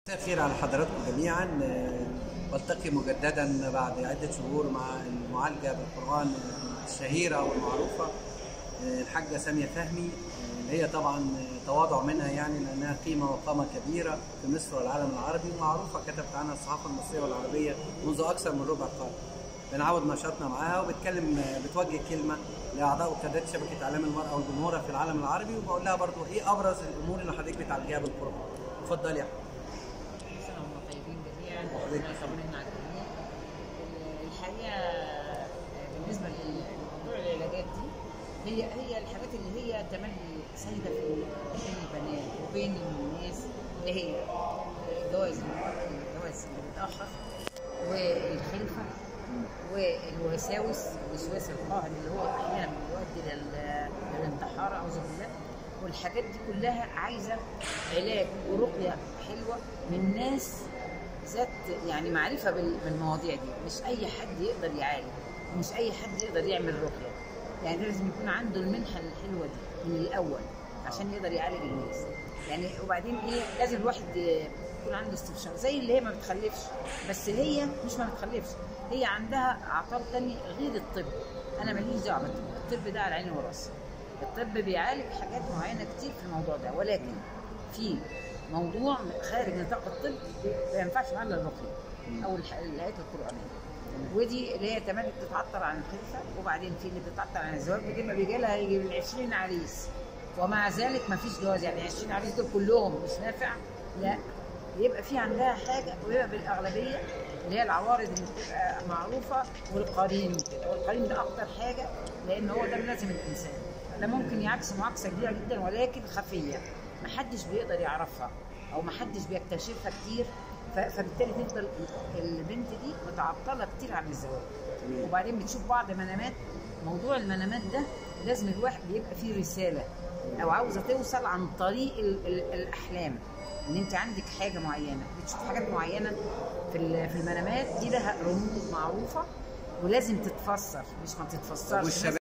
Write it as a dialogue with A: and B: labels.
A: مساء الخير على حضراتكم جميعا آه، بلتقي مجددا بعد عدة شهور مع المعالجة بالقرآن الشهيرة والمعروفة آه، الحاجة سامية فهمي آه، اللي هي طبعا تواضع منها يعني لأنها قيمة وقامة كبيرة في مصر والعالم العربي ومعروفة كتبت عنها الصحافة المصرية والعربية منذ أكثر من ربع قرن بنعود نشاطنا معاها وبتكلم بتوجه كلمة لأعضاء وقيادات شبكة إعلام المرأة والجمهورة في العالم العربي وبقول لها برضو إيه أبرز الأمور اللي حضرتك بتعالجيها بالقرآن اتفضلي يا حضرتك.
B: كل سنة وهم طيبين جميعا
A: وحضرتك.
B: ربنا يطمنا على الجميع ال- الحقيقة آه، بالنسبة لموضوع العلاجات دي هي هي الحاجات اللي هي تملي سايدة في بين البنات وبين الناس اللي هي الجواز الجواز اللي بيتأخر والخلفة والوساوس الوسواس القهري اللي هو احيانا بيؤدي لل- للانتحار اعوذ بالله والحاجات دي كلها عايزه علاج ورقيه حلوه من ناس ذات يعني معرفه بال- بالمواضيع دي مش اي حد يقدر يعالج مش اي حد يقدر يعمل رقيه يعني لازم يكون عنده المنحه الحلوه دي من الاول عشان يقدر يعالج الناس يعني وبعدين ايه لازم الواحد يكون عنده استفسار زي اللي هي ما بتخلفش بس هي مش ما بتخلفش هي عندها اعطال تانية غير الطب انا ماليش دعوه بالطب الطب ده على عيني وراسي الطب بيعالج حاجات معينه كتير في الموضوع ده ولكن في موضوع خارج نطاق الطب ما ينفعش معاه الا الرقيه او الح- الايات القرانيه ودي اللي هي تمام بتتعطل عن الخلفه وبعدين في اللي بتتعطل عن الزواج دي ما بيجي لها يجي من 20 عريس ومع ذلك ما فيش جواز يعني 20 عريس دول كلهم مش نافع لا يبقى في عندها حاجه ويبقى بالاغلبيه اللي هي العوارض اللي بتبقى معروفه والقرين وكده والقرين ده اكتر حاجه لان هو ده لازم الانسان ده ممكن يعكس معاكسه كبيره جدا ولكن خفيه محدش بيقدر يعرفها او محدش بيكتشفها كتير ف- فبالتالي تفضل البنت دي متعطله كتير عن الزواج وبعدين بتشوف بعض منامات موضوع المنامات ده لازم الواحد يبقى فيه رساله او عاوزه توصل عن طريق ال- ال- الاحلام ان انت عندك حاجه معينه بتشوف حاجات معينه في ال- في المنامات دي لها رموز معروفه ولازم تتفسر مش ما تتفسرش
A: والشباب